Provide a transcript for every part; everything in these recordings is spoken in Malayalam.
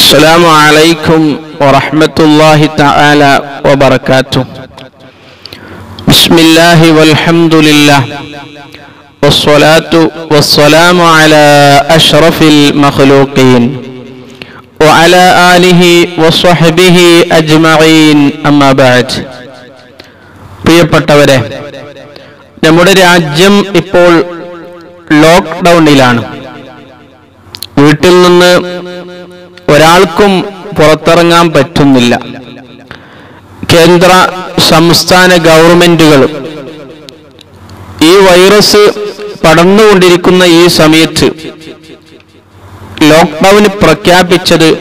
السلام عليكم ورحمة الله تعالى وبركاته بسم الله والحمد لله والصلاة والسلام على أشرف المخلوقين وعلى آله وصحبه أجمعين أما بعد പ്രിയപ്പെട്ടവരെ നമ്മുടെ രാജ്യം ഇപ്പോൾ ലോക്ക്ഡൗണിലാണ് വീട്ടിൽ നിന്ന് ഒരാൾക്കും പുറത്തിറങ്ങാൻ പറ്റുന്നില്ല കേന്ദ്ര സംസ്ഥാന ഗവൺമെന്റുകളും ഈ വൈറസ് പടർന്നുകൊണ്ടിരിക്കുന്ന ഈ സമയത്ത് ലോക്ക്ഡൗൺ പ്രഖ്യാപിച്ചത്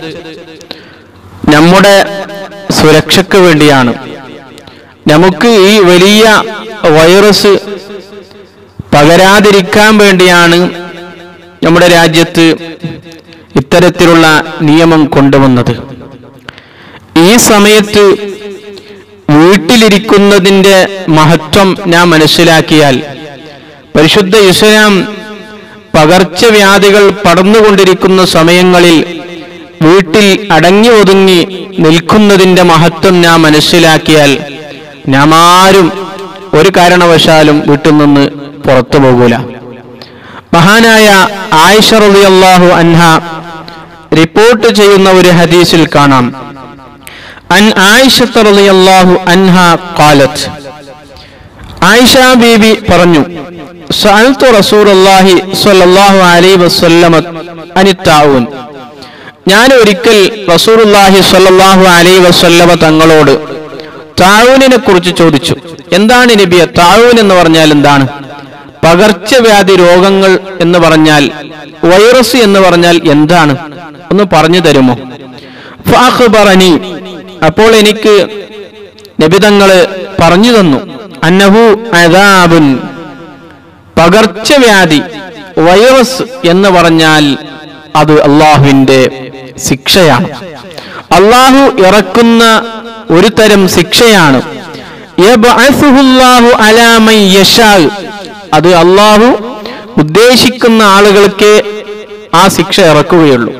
നമ്മുടെ സുരക്ഷയ്ക്ക് വേണ്ടിയാണ് നമുക്ക് ഈ വലിയ വൈറസ് പകരാതിരിക്കാൻ വേണ്ടിയാണ് നമ്മുടെ രാജ്യത്ത് ഇത്തരത്തിലുള്ള നിയമം കൊണ്ടുവന്നത് ഈ സമയത്ത് വീട്ടിലിരിക്കുന്നതിൻ്റെ മഹത്വം ഞാൻ മനസ്സിലാക്കിയാൽ പരിശുദ്ധ ഇസ്ലാം പകർച്ചവ്യാധികൾ പടർന്നുകൊണ്ടിരിക്കുന്ന സമയങ്ങളിൽ വീട്ടിൽ അടങ്ങി ഒതുങ്ങി നിൽക്കുന്നതിൻ്റെ മഹത്വം ഞാൻ മനസ്സിലാക്കിയാൽ നാം ആരും ഒരു കാരണവശാലും വീട്ടിൽ നിന്ന് പുറത്തു പോകൂല മഹാനായ ആയിഷ റളിയല്ലാഹു അൻഹ റിപ്പോർട്ട് ചെയ്യുന്ന ഒരു ഹദീസിൽ കാണാം അൻ ആയിഷ റളിയല്ലാഹു അൻഹ ഖാലത്ത് ആയിഷ ബീബി പറഞ്ഞു സഅൽതു റസൂലുള്ളാഹി സ്വല്ലല്ലാഹു അലൈഹി വസല്ലമ അനിത്താവൂൻ ഞാൻ ഒരിക്കൽ റസൂലുള്ളാഹി സ്വല്ലല്ലാഹു അലൈഹി വസല്ലമ തങ്ങളോട് താവൂനിനെ കുറിച്ച് ചോദിച്ചു എന്താണ് നബിയെ താവൂൻ എന്ന് പറഞ്ഞാൽ എന്താണ് പകർച്ചവ്യാധി രോഗങ്ങൾ എന്ന് പറഞ്ഞാൽ വൈറസ് എന്ന് പറഞ്ഞാൽ എന്താണ് ഒന്ന് പറഞ്ഞു തരുമോ ഫാഖ്ബറനി അപ്പോൾ എനിക്ക് നബിതങ്ങള് പറഞ്ഞു തന്നു അന്നഹു അദാബുൻ പകർച്ചവ്യാധി വൈറസ് എന്ന് പറഞ്ഞാൽ അത് അള്ളാഹുവിന്റെ ശിക്ഷയാണ് അള്ളാഹു ഇറക്കുന്ന ഒരു തരം ശിക്ഷയാണ് യബ്അസുഹുല്ലാഹു അലാ മൻ യശാ അത് അള്ളാഹു ഉദ്ദേശിക്കുന്ന ആളുകൾക്ക് ആ ശിക്ഷ ഇറക്കുകയുള്ളൂ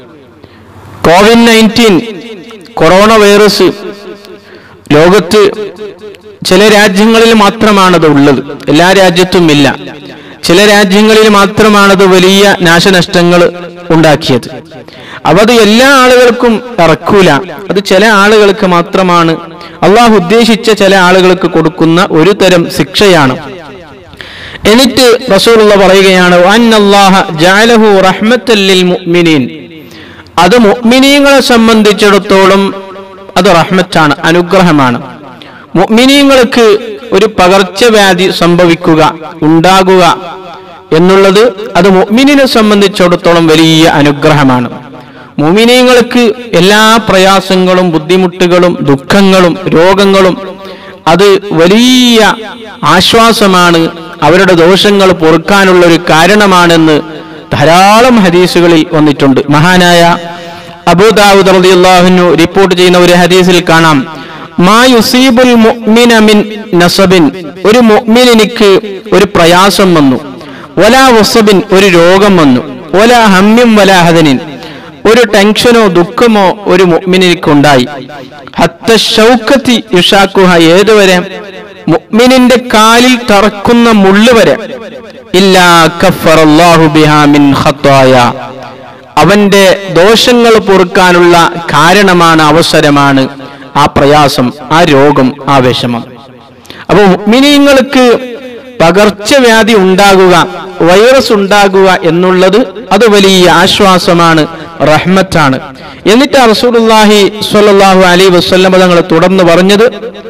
കോവിഡ് നയൻറ്റീൻ കൊറോണ വൈറസ് ലോകത്ത് ചില രാജ്യങ്ങളിൽ മാത്രമാണത് ഉള്ളത് എല്ലാ രാജ്യത്തും ഇല്ല ചില രാജ്യങ്ങളിൽ മാത്രമാണത് വലിയ നാശനഷ്ടങ്ങൾ ഉണ്ടാക്കിയത് അപ്പൊ അത് എല്ലാ ആളുകൾക്കും ഇറക്കൂല അത് ചില ആളുകൾക്ക് മാത്രമാണ് അള്ളാഹു ഉദ്ദേശിച്ച ചില ആളുകൾക്ക് കൊടുക്കുന്ന ഒരു തരം ശിക്ഷയാണ് എന്നിട്ട് റസൂലുള്ള പറയുകയാണ് അന്നല്ലാഹ ജഅലഹു റഹ്മത്തല്ലിൽ മുഅ്മിനീൻ അത് മുഅ്മിനീങ്ങളെ സംബന്ധിച്ചിടത്തോളം അത് റഹ്മത്താണ് അനുഗ്രഹമാണ് മുഅ്മിനീങ്ങൾക്ക് ഒരു പകർച്ചവ്യാധി സംഭവിക്കുക ഉണ്ടാകുക എന്നുള്ളത് അത് മുഅ്മിനിനെ സംബന്ധിച്ചിടത്തോളം വലിയ അനുഗ്രഹമാണ് മുഅ്മിനീങ്ങൾക്ക് എല്ലാ പ്രയാസങ്ങളും ബുദ്ധിമുട്ടുകളും ദുഃഖങ്ങളും രോഗങ്ങളും അത് വലിയ ആശ്വാസമാണ് അവരുടെ ദോഷങ്ങൾ പൊറുക്കാനുള്ള ഒരു കാരണമാണെന്ന് ധാരാളം ഹദീസുകളിൽ വന്നിട്ടുണ്ട് മഹാനായ അബൂദാവുദ് റളിയല്ലാഹു റിപ്പോർട്ട് ചെയ്യുന്ന ഒരു ഹദീസിൽ കാണാം മാ യുസീബുൽ മുഅ്മിന മിൻ നസബിൻ ഒരു മുഅ്മിനിക്ക് ഒരു പ്രയാസം വന്നു വലാ വസബിൻ ഒരു രോഗം വന്നു വലാ ഹമ്മിൻ വലാ ഹദനിൻ ഒരു ടെൻഷനോ ദുഃഖമോ ഒരു മുഅ്മിനിക്ക് ഉണ്ടായി ഹത്ത ഷൗക്കത്തി യുഷാക്കുഹ ഏതുവരെ മുഅ്മിനിന്റെ കാലിൽ തറക്കുന്ന മുള്ളു വരെ ഇല്ലാ കഫറല്ലാഹു ബിഹാ മിൻ ഖത്തായ അവന്റെ ദോഷങ്ങൾ പൊറുക്കാനുള്ള കാരണമാണ് അവസരമാണ് ആ പ്രയാസം ആ രോഗം ആ വിഷമം അപ്പൊ മിനിങ്ങൾക്ക് പകർച്ചവ്യാധി ഉണ്ടാകുക വൈറസ് ഉണ്ടാകുക എന്നുള്ളത് അത് വലിയ ആശ്വാസമാണ് റഹ്മത്താണ് എന്നിട്ട് റസൂലുള്ളാഹി സ്വല്ലല്ലാഹു അലൈഹി വസല്ലം തങ്ങൾ തുടർന്ന് പറഞ്ഞത്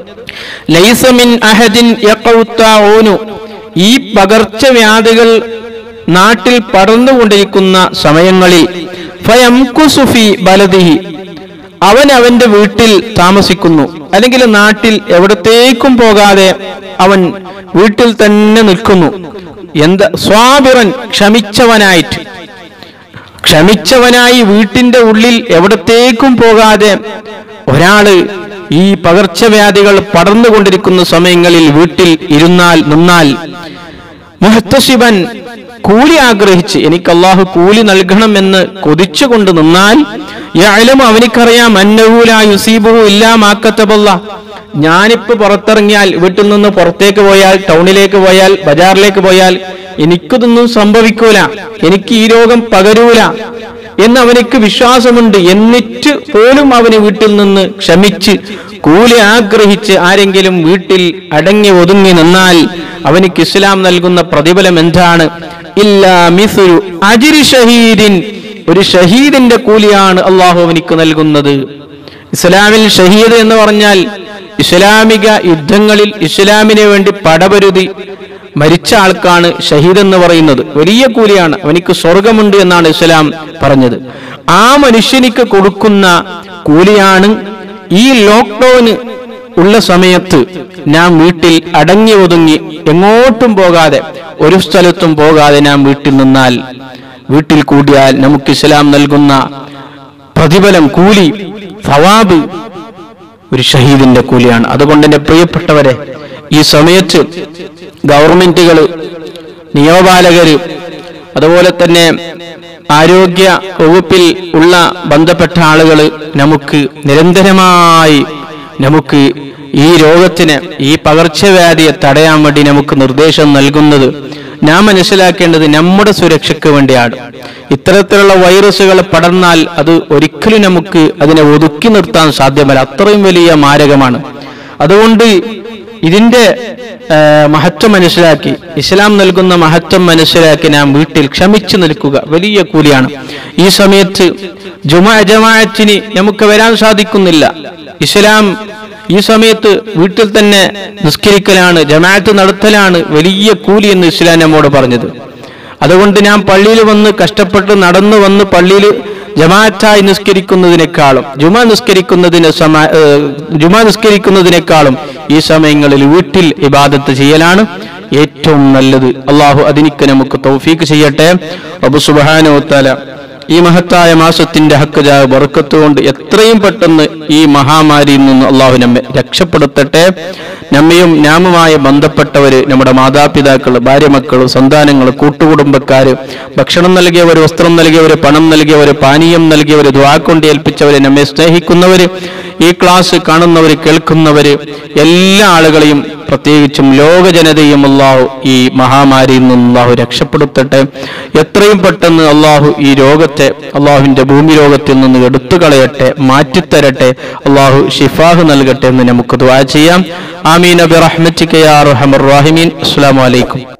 ലൈസമിൻ അഹദിൻ യഖൗത്താഊനു ഈ പകർച്ചവ്യാധികൾ നാട്ടിൽ പടർന്നുകൊണ്ടിരിക്കുന്ന സമയങ്ങളിൽ ഫയംകുസുഫി ബലദിഹി അവൻ അവന്റെ വീട്ടിൽ താമസിക്കുന്നു അല്ലെങ്കിൽ നാട്ടിൽ എവിടത്തേക്കും പോകാതെ അവൻ വീട്ടിൽ തന്നെ നിൽക്കുന്നു എന്താ സ്വാബിറൻ ക്ഷമിച്ചവനായിട്ട് ക്ഷമിച്ചവനായി വീട്ടിന്റെ ഉള്ളിൽ എവിടത്തേക്കും പോകാതെ ഒരാള് ഈ പകർച്ചവ്യാധികൾ പടർന്നുകൊണ്ടിരിക്കുന്ന സമയങ്ങളിൽ വീട്ടിൽ ഇരുന്നാൽ നിന്നാൽ മുഹത്തസിബൻ കൂലി ആഗ്രഹിച്ച് എനിക്ക് അള്ളാഹു കൂലി നൽകണമെന്ന് കൊതിച്ചുകൊണ്ട് നിന്നാൽ യഅലമു അവനിക്കറിയാം അന്നഹൂല യുസീബുഹു ഇല്ലാ മാക്കത്തബല്ല ഞാനിപ്പോ പുറത്തിറങ്ങിയാൽ വീട്ടിൽ നിന്ന് പുറത്തേക്ക് പോയാൽ ടൗണിലേക്ക് പോയാൽ ബജാറിലേക്ക് പോയാൽ എനിക്കിതൊന്നും സംഭവിക്കൂല എനിക്ക് ഈ രോഗം പകരൂല എന്ന് അവനിക്ക് വിശ്വാസമുണ്ട് എന്നിട്ട് പോലും അവന് വീട്ടിൽ നിന്ന് ക്ഷമിച്ച് കൂലി ആഗ്രഹിച്ച് ആരെങ്കിലും വീട്ടിൽ അടങ്ങി ഒതുങ്ങി നിന്നാൽ അവനിക്ക് ഇസ്ലാം നൽകുന്ന പ്രതിഫലം എന്താണ് ഇല്ലാ മിസുരു അജിരി ഷഹീദിൻ ഒരു ഷഹീദിന്റെ കൂലിയാണ് അള്ളാഹു അവനിക്ക് നൽകുന്നത് ഇസ്ലാമിൽ ഷഹീദ് എന്ന് പറഞ്ഞാൽ ഇസ്ലാമിക യുദ്ധങ്ങളിൽ ഇസ്ലാമിന് വേണ്ടി പടപരുതി മരിച്ച ആൾക്കാണ് ഷഹീദ് എന്ന് പറയുന്നത് വലിയ കൂലിയാണ് അവനിക്ക് സ്വർഗമുണ്ട് എന്നാണ് ഇസ്ലാം പറഞ്ഞത് ആ മനുഷ്യനിക്ക് കൊടുക്കുന്ന കൂലിയാണ് ഈ ലോക്ക്ഡൌന് ഉള്ള സമയത്ത് ഞാൻ വീട്ടിൽ അടങ്ങി ഒതുങ്ങി എങ്ങോട്ടും പോകാതെ ഒരു സ്ഥലത്തും പോകാതെ ഞാൻ വീട്ടിൽ നിന്നാൽ വീട്ടിൽ കൂടിയാൽ നമുക്ക് ഇസ്ലാം നൽകുന്ന പ്രതിഫലം കൂലി ഫവാബ് ഒരു ഷഹീദിന്റെ കൂലിയാണ് അതുകൊണ്ട് എന്റെ പ്രിയപ്പെട്ടവരെ ഈ സമയത്ത് ഗവൺമെന്റുകൾ നിയമപാലകര് അതുപോലെ തന്നെ ആരോഗ്യ വകുപ്പിൽ ഉള്ള ബന്ധപ്പെട്ട ആളുകൾ നമുക്ക് നിരന്തരമായി നമുക്ക് ഈ രോഗത്തിന് ഈ പകർച്ചവ്യാധിയെ തടയാൻ വേണ്ടി നമുക്ക് നിർദ്ദേശം നൽകുന്നത് നാം മനസ്സിലാക്കേണ്ടത് നമ്മുടെ സുരക്ഷയ്ക്ക് വേണ്ടിയാണ് ഇത്തരത്തിലുള്ള വൈറസുകൾ പടർന്നാൽ അത് ഒരിക്കലും നമുക്ക് അതിനെ ഒതുക്കി നിർത്താൻ സാധ്യമല്ല അത്രയും വലിയ മാരകമാണ് അതുകൊണ്ട് ഇതിന്റെ ആ, മഹത്വം മനസ്സിലാക്കി ഇസ്ലാം നൽകുന്ന മഹത്വം മനസ്സിലാക്കി നാം വീട്ടിൽ ക്ഷമിച്ചു നിൽക്കുക വലിയ കൂലിയാണ് ഈ സമയത്ത് ജുമാ ജമാഅത്തിന് നമുക്ക് വരാൻ സാധിക്കുന്നില്ല ഇസ്ലാം ഈ സമയത്ത് വീട്ടിൽ തന്നെ നിസ്കരിക്കലാണ് ജമാഅത്ത് നടത്തലാണ് വലിയ കൂലി എന്ന് ഇസ്ലാം നമ്മോട് പറഞ്ഞത് അതുകൊണ്ട് ഞാൻ പള്ളിയിൽ വന്ന് കഷ്ടപ്പെട്ട് നടന്നു വന്ന് പള്ളിയിൽ ജമാഅത്തായി നിസ്കരിക്കുന്നതിനേക്കാളും ജുമാ നിസ്കരിക്കുന്നതിന് സമ ഏഹ് ജുമാ നിസ്കരിക്കുന്നതിനേക്കാളും ഈ സമയങ്ങളിൽ വീട്ടിൽ ഇബാദത്ത് ചെയ്യലാണ് ഏറ്റവും നല്ലത് അള്ളാഹു അതിനിക്ക് നമുക്ക് തൗഫീക്ക് ചെയ്യട്ടെ അബു സുബാനോ തല ഈ മഹത്തായ മാസത്തിന്റെ ഹക്കജ ബർക്കത്ത് കൊണ്ട് എത്രയും പെട്ടെന്ന് ഈ മഹാമാരിയിൽ നിന്ന് അള്ളാഹു നമ്മെ രക്ഷപ്പെടുത്തട്ടെ നമ്മയും നാമുമായി ബന്ധപ്പെട്ടവര് നമ്മുടെ മാതാപിതാക്കൾ ഭാര്യമക്കൾ സന്താനങ്ങൾ കൂട്ടുകുടുംബക്കാര് ഭക്ഷണം നൽകിയവര് വസ്ത്രം നൽകിയവര് പണം നൽകിയവര് പാനീയം നൽകിയവര് ദ്വാക്കൊണ്ട് ഏൽപ്പിച്ചവര് നമ്മെ സ്നേഹിക്കുന്നവര് ഈ ക്ലാസ് കാണുന്നവര് കേൾക്കുന്നവര് എല്ലാ ആളുകളെയും പ്രത്യേകിച്ചും ലോക ജനതയും അള്ളാഹു ഈ മഹാമാരിയിൽ നിന്ന് അള്ളാഹു രക്ഷപ്പെടുത്തട്ടെ എത്രയും പെട്ടെന്ന് അള്ളാഹു ഈ രോഗത്തെ അള്ളാഹുവിന്റെ ഭൂമി രോഗത്തിൽ നിന്ന് എടുത്തു കളയട്ടെ മാറ്റിത്തരട്ടെ അള്ളാഹു ഷിഫാഹ് നൽകട്ടെ എന്ന് നമുക്ക് ദുആ ചെയ്യാം ആമീൻ അബി റഹ്മത്തിക്കയാ റഹമർ റാഹിമീൻ അസ്സലാമു അലൈക്കും